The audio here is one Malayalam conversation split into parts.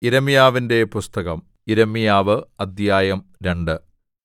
യിരെമ്യാവിന്റെ പുസ്തകം യിരെമ്യാവ് അദ്ധ്യായം രണ്ട്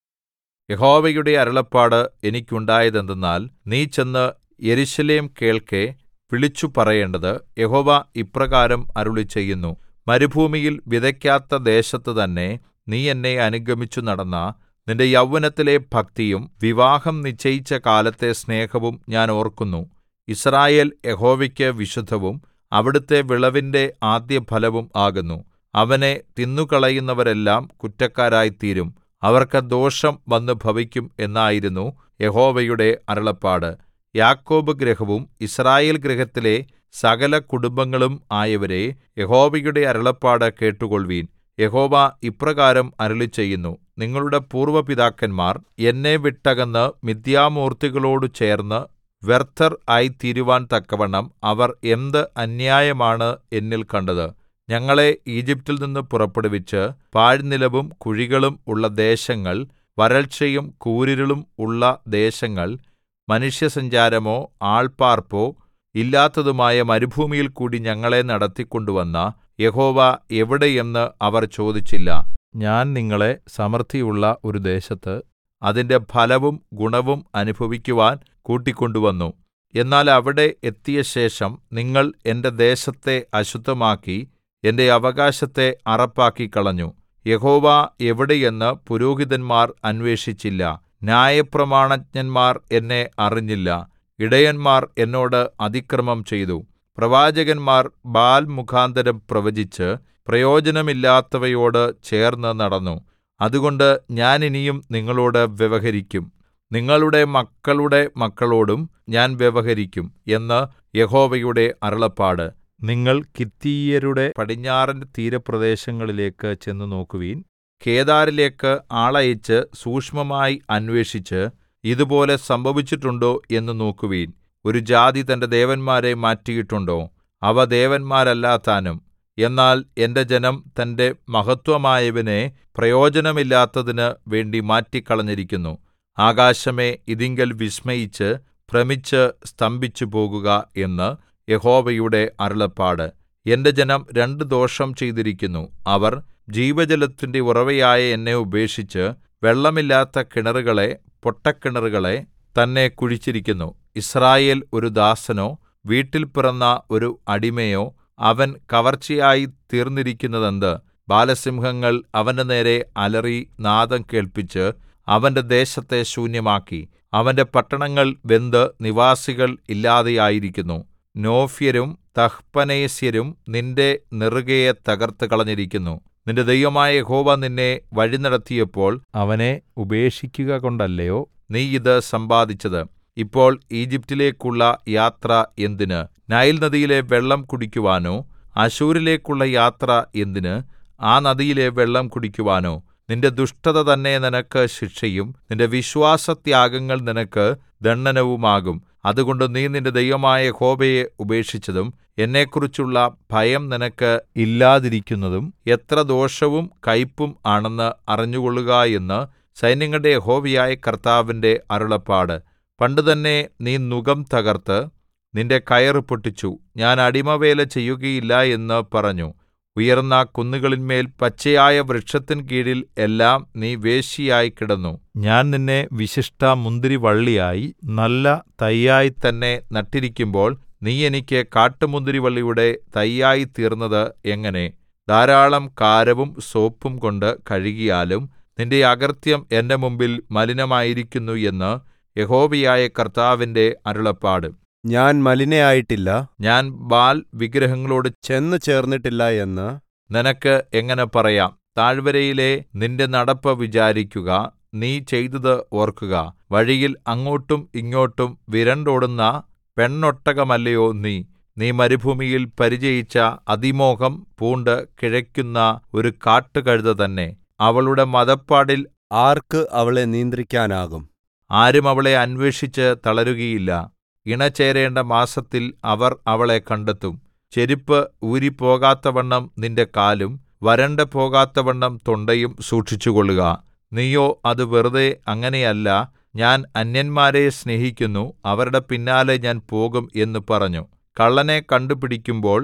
യഹോവയുടെ അരുളപ്പാട് എനിക്കുണ്ടായതെന്തെന്നാൽ നീ ചെന്ന് യെരൂശലേം കേൾക്കെ വിളിച്ചുപറയേണ്ടത് യഹോവ ഇപ്രകാരം അരുളിച്ചെയ്യുന്നു മരുഭൂമിയിൽ വിതയ്ക്കാത്ത ദേശത്ത് തന്നെ നീ എന്നെ അനുഗമിച്ചു നടന്ന നിന്റെ യൗവനത്തിലെ ഭക്തിയും വിവാഹം നിശ്ചയിച്ച കാലത്തെ സ്നേഹവും ഞാൻ ഓർക്കുന്നു യിസ്രായേൽ യഹോവയ്ക്ക് വിശുദ്ധവും അവിടുത്തെ വിളവിന്റെ ആദ്യഫലവും ആകുന്നു അവനെ തിന്നുകളയുന്നവരെല്ലാം കുറ്റക്കാരായിത്തീരും അവർക്ക് ദോഷം വന്നു ഭവിക്കും എന്നായിരുന്നു യഹോവയുടെ അരുളപ്പാട് യാക്കോബ് ഗൃഹവും യിസ്രായേൽ ഗൃഹത്തിലെ സകല കുടുംബങ്ങളും ആയവരേ യഹോവയുടെ അരുളപ്പാട് കേട്ടുകൊൾവിൻ യഹോവ ഇപ്രകാരം അരുളിച്ചെയ്യുന്നു നിങ്ങളുടെ പൂർവ്വ പിതാക്കന്മാർ എന്നെ വിട്ടകന്ന് മിഥ്യാമൂർത്തികളോടു ചേർന്ന് വ്യർത്ഥർ ആയിത്തീരുവാൻ തക്കവണ്ണം അവർ എന്ത് അന്യായമാണ് എന്നിൽ കണ്ടത് ഞങ്ങളെ ഈജിപ്റ്റിൽ നിന്ന് പുറപ്പെടുവിച്ച് പാഴ്നിലവും കുഴികളും ഉള്ള ദേശങ്ങൾ വരൾച്ചയും കൂരിരുളും ഉള്ള ദേശങ്ങൾ മനുഷ്യസഞ്ചാരമോ ആൾപാർപ്പോ ഇല്ലാത്തതുമായ മരുഭൂമിയിൽ കൂടി ഞങ്ങളെ നടത്തിക്കൊണ്ടുവന്ന യഹോവ എവിടെ എന്ന് അവർ ചോദിച്ചില്ല ഞാൻ നിങ്ങളെ സമൃദ്ധിയുള്ള ഒരു ദേശത്ത് അതിന്റെ ഫലവും ഗുണവും അനുഭവിക്കുവാൻ കൂട്ടിക്കൊണ്ടുവന്നു എന്നാൽ അവിടെ എത്തിയശേഷം നിങ്ങൾ എന്റെ ദേശത്തെ അശുദ്ധമാക്കി എന്റെ അവകാശത്തെ അറപ്പാക്കിക്കളഞ്ഞു യഹോവ എവിടെ എന്ന് പുരോഹിതന്മാർ അന്വേഷിച്ചില്ല ന്യായപ്രമാണജ്ഞന്മാർ എന്നെ അറിഞ്ഞില്ല ഇടയന്മാർ എന്നോട് അതിക്രമം ചെയ്തു പ്രവാചകന്മാർ ബാൽ മുഖാന്തരം പ്രവചിച്ച് പ്രയോജനമില്ലാത്തവയോട് ചേർന്ന് നടന്നു അതുകൊണ്ട് ഞാൻ ഇനിയും നിങ്ങളോട് വ്യവഹരിക്കും നിങ്ങളുടെ മക്കളുടെ മക്കളോടും ഞാൻ വ്യവഹരിക്കും എന്ന് യഹോവയുടെ അരുളപ്പാട് നിങ്ങൾ കിത്തീയരുടെ പടിഞ്ഞാറൻ തീരപ്രദേശങ്ങളിലേക്ക് ചെന്ന് നോക്കുവിൻ കേദാരിലേക്ക് ആളയച്ച് സൂക്ഷ്മമായി അന്വേഷിച്ച് ഇതുപോലെ സംഭവിച്ചിട്ടുണ്ടോ എന്ന് നോക്കുവിൻ ഒരു ജാതി തന്റെ ദേവന്മാരെ മാറ്റിയിട്ടുണ്ടോ അവ ദേവന്മാരല്ലതാനും എന്നാൽ എന്റെ ജനം തന്റെ മഹത്വമായവനെ പ്രയോജനമില്ലാത്തതിന് വേണ്ടി മാറ്റിക്കളഞ്ഞിരിക്കുന്നു ആകാശമേ ഇതിങ്കൽ വിസ്മയിച്ച് ഭ്രമിച്ച് സ്തംഭിച്ചുപോകുക എന്ന് യഹോവയുടെ അരുളപ്പാട് എന്റെ ജനം രണ്ട് ദോഷം ചെയ്തിരിക്കുന്നു അവർ ജീവജലത്തിന്റെ ഉറവയായ എന്നെ ഉപേക്ഷിച്ച് വെള്ളമില്ലാത്ത കിണറുകളെ പൊട്ടക്കിണറുകളെ തന്നെ കുഴിച്ചിരിക്കുന്നു യിസ്രായേൽ ഒരു ദാസനോ വീട്ടിൽ പിറന്ന ഒരു അടിമയോ അവൻ കവർച്ചയായി തീർന്നിരിക്കുന്നതെന്ത് ബാലസിംഹങ്ങൾ അവന്റെ നേരെ അലറി നാദം കേൾപ്പിച്ച് അവന്റെ ദേശത്തെ ശൂന്യമാക്കി അവന്റെ പട്ടണങ്ങൾ വെന്ത് നിവാസികൾ ഇല്ലാതെയായിരിക്കുന്നു നോഫ്യരും തഹ്പനേസ്യരും നിന്റെ നെറുകയെ തകർത്ത് കളഞ്ഞിരിക്കുന്നു നിന്റെ ദൈവമായ യഹോവ നിന്നെ വഴിനടത്തിയപ്പോൾ അവനെ ഉപേക്ഷിക്കുക കൊണ്ടല്ലയോ നീ ഇത് സമ്പാദിച്ചത് ഇപ്പോൾ ഈജിപ്റ്റിലേക്കുള്ള യാത്ര എന്തിന് നൈൽ നദിയിലെ വെള്ളം കുടിക്കുവാനോ അശൂരിലേക്കുള്ള യാത്ര എന്തിന് ആ നദിയിലെ വെള്ളം കുടിക്കുവാനോ നിന്റെ ദുഷ്ടത തന്നെ നിനക്ക് ശിക്ഷയും നിന്റെ വിശ്വാസത്യാഗങ്ങൾ നിനക്ക് ദണ്ഡനവുമാകും അതുകൊണ്ട് നീ നിന്റെ ദൈവമായ യഹോവയെ ഉപേക്ഷിച്ചതും എന്നെക്കുറിച്ചുള്ള ഭയം നിനക്ക് ഇല്ലാതിരിക്കുന്നതും എത്ര ദോഷവും കയ്പും ആണെന്ന് അറിഞ്ഞുകൊള്ളുക എന്ന് സൈന്യങ്ങളുടെ യഹോവയായ കർത്താവിന്റെ അരുളപ്പാട് പണ്ടുതന്നെ നീ നുകം തകർത്ത് നിന്റെ കയറ് പൊട്ടിച്ചു ഞാൻ അടിമവേല ചെയ്യുകയില്ല എന്ന് പറഞ്ഞു ഉയർന്ന കുന്നുകളിന്മേൽ പച്ചയായ വൃക്ഷത്തിൻ കീഴിൽ എല്ലാം നീ വേശ്യയായി കിടന്നു ഞാൻ നിന്നെ വിശിഷ്ട മുന്തിരിവള്ളിയായി നല്ല തൈയായി തന്നെ നട്ടിരിക്കുമ്പോൾ നീ എനിക്ക് കാട്ടുമുന്തിരിവള്ളിയുടെ തൈയായി തീർന്നത് എങ്ങനെ ധാരാളം കാരവും സോപ്പും കൊണ്ട് കഴുകിയാലും നിന്റെ അകൃത്യം എന്റെ മുമ്പിൽ മലിനമായിരിക്കുന്നു എന്ന് യഹോവയായ കർത്താവിന്റെ അരുളപ്പാട് ഞാൻ മലിനയായിട്ടില്ല ഞാൻ ബാൽ വിഗ്രഹങ്ങളോട് ചെന്നു ചേർന്നിട്ടില്ല എന്ന് നിനക്ക് എങ്ങനെ പറയാം താഴ്വരയിലെ നിന്റെ നടപ്പ് വിചാരിക്കുക നീ ചെയ്തത് ഓർക്കുക വഴിയിൽ അങ്ങോട്ടും ഇങ്ങോട്ടും വിരണ്ടോടുന്ന പെണ്ണൊട്ടകമല്ലയോ നീ നീ മരുഭൂമിയിൽ പരിചയിച്ച അതിമോഹം പൂണ്ട് കിഴയ്ക്കുന്ന ഒരു കാട്ടുകഴുത തന്നെ അവളുടെ മദപ്പാടിൽ ആർക്ക് അവളെ നിയന്ത്രിക്കാനാകും ആരും അവളെ അന്വേഷിച്ച് തളരുകയില്ല ഇണചേരേണ്ട മാസത്തിൽ അവർ അവളെ കണ്ടെത്തും ചെരിപ്പ് ഊരിപ്പോകാത്തവണ്ണം നിന്റെ കാലും വരണ്ട് പോകാത്തവണ്ണം തൊണ്ടയും സൂക്ഷിച്ചുകൊള്ളുക നീയോ അത് വെറുതെ അങ്ങനെയല്ല ഞാൻ അന്യന്മാരെ സ്നേഹിക്കുന്നു അവരുടെ പിന്നാലെ ഞാൻ പോകും എന്ന് പറഞ്ഞു കള്ളനെ കണ്ടുപിടിക്കുമ്പോൾ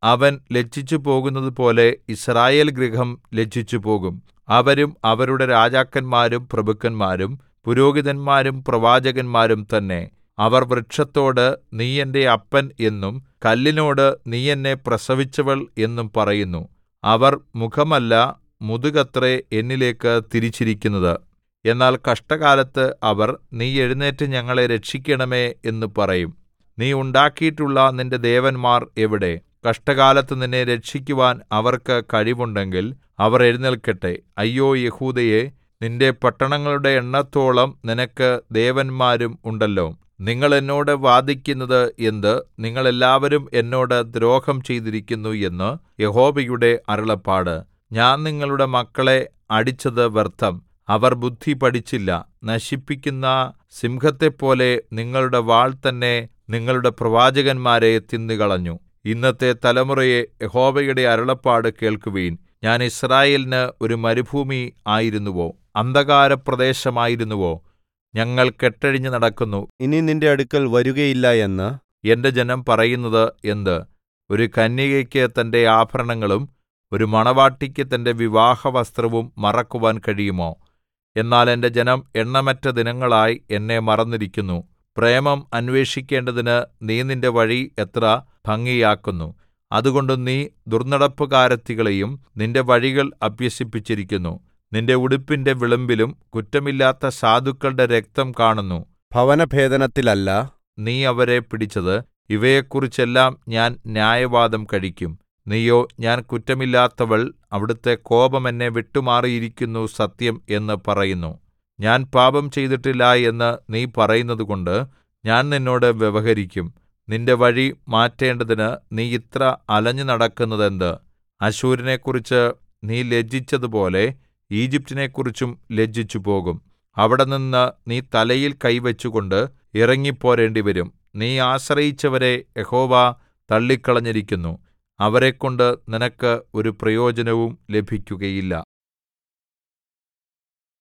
അവൻ ലജ്ജിച്ചുപോകുന്നതുപോലെ യിസ്രായേൽ ഗൃഹം ലജ്ജിച്ചുപോകും അവരും അവരുടെ രാജാക്കന്മാരും പ്രഭുക്കന്മാരും പുരോഹിതന്മാരും പ്രവാചകന്മാരും തന്നെ അവർ വൃക്ഷത്തോട് നീ എന്റെ അപ്പൻ എന്നും കല്ലിനോട് നീ എന്നെ പ്രസവിച്ചവൾ എന്നും പറയുന്നു അവർ മുഖമല്ല മുതുകത്രേ എന്നിലേക്ക് തിരിച്ചിരിക്കുന്നത് എന്നാൽ കഷ്ടകാലത്ത് അവർ നീ എഴുന്നേറ്റ് ഞങ്ങളെ രക്ഷിക്കണമേ എന്ന് പറയും നീ ഉണ്ടാക്കിയിട്ടുള്ള നിന്റെ ദേവന്മാർ എവിടെ കഷ്ടകാലത്ത് നിന്നെ രക്ഷിക്കുവാൻ അവർക്ക് കഴിവുണ്ടെങ്കിൽ അവർ എഴുന്നേൽക്കട്ടെ അയ്യോ യെഹൂദയേ നിന്റെ പട്ടണങ്ങളുടെ എണ്ണത്തോളം നിനക്ക് ദേവന്മാരും ഉണ്ടല്ലോ നിങ്ങൾ എന്നോട് വാദിക്കുന്നത് എന്ത് നിങ്ങൾ എല്ലാവരും എന്നോട് ദ്രോഹം ചെയ്തിരിക്കുന്നു എന്ന് യഹോവയുടെ അരുളപ്പാട് ഞാൻ നിങ്ങളുടെ മക്കളെ അടിച്ചത് വ്യർത്ഥം അവർ ബുദ്ധി പഠിച്ചില്ല നശിപ്പിക്കുന്ന സിംഹത്തെപ്പോലെ നിങ്ങളുടെ വാൾ തന്നെ നിങ്ങളുടെ പ്രവാചകന്മാരെ തിന്നുകളഞ്ഞു ഇന്നത്തെ തലമുറയെ യഹോവയുടെ അരുളപ്പാട് കേൾക്കുവിൻ ഞാൻ യിസ്രായേലിന് ഒരു മരുഭൂമി ആയിരുന്നുവോ അന്ധകാരപ്രദേശമായിരുന്നുവോ ഞങ്ങൾ കെട്ടഴിഞ്ഞു നടക്കുന്നു ഇനി നിന്റെ അടുക്കൽ വരുകയില്ല എന്ന് എന്റെ ജനം പറയുന്നത് എന്ത് ഒരു കന്യകയ്ക്ക് തന്റെ ആഭരണങ്ങളും ഒരു മണവാട്ടിക്ക് തന്റെ വിവാഹവസ്ത്രവും മറക്കുവാൻ കഴിയുമോ എന്നാൽ എന്റെ ജനം എണ്ണമറ്റ ദിനങ്ങളായി എന്നെ മറന്നിരിക്കുന്നു പ്രേമം അന്വേഷിക്കേണ്ടതിന് നീ നിന്റെ വഴി എത്ര ഭംഗിയാക്കുന്നു അതുകൊണ്ട് നീ ദുർന്നടപ്പുകാരത്തികളെയും നിന്റെ വഴികൾ അഭ്യസിപ്പിച്ചിരിക്കുന്നു നിന്റെ ഉടുപ്പിന്റെ വിളുമ്പിലും കുറ്റമില്ലാത്ത സാധുക്കളുടെ രക്തം കാണുന്നു ഭവനഭേദനത്തിലല്ല നീ അവരെ പിടിച്ചത് ഇവയെക്കുറിച്ചെല്ലാം ഞാൻ ന്യായവാദം കഴിക്കും നീയോ ഞാൻ കുറ്റമില്ലാത്തവൾ അവിടുത്തെ കോപം എന്നെ വിട്ടുമാറിയിരിക്കുന്നു സത്യം എന്ന് പറയുന്നു ഞാൻ പാപം ചെയ്തിട്ടില്ല എന്ന് നീ പറയുന്നതുകൊണ്ട് ഞാൻ നിന്നോട് വ്യവഹരിക്കും നിന്റെ വഴി മാറ്റേണ്ടതിന് നീ ഇത്ര അലഞ്ഞു നടക്കുന്നതെന്ത് അശ്ശൂരിനെക്കുറിച്ച് നീ ലജ്ജിച്ചതുപോലെ ഈജിപ്റ്റിനെക്കുറിച്ചും ലജ്ജിച്ചുപോകും അവിടെനിന്ന് നീ തലയിൽ കൈവച്ചുകൊണ്ട് ഇറങ്ങിപ്പോരേണ്ടിവരും നീ ആശ്രയിച്ചവരെ യഹോവ തള്ളിക്കളഞ്ഞിരിക്കുന്നു അവരെക്കൊണ്ട് നിനക്ക് ഒരു പ്രയോജനവും ലഭിക്കുകയില്ല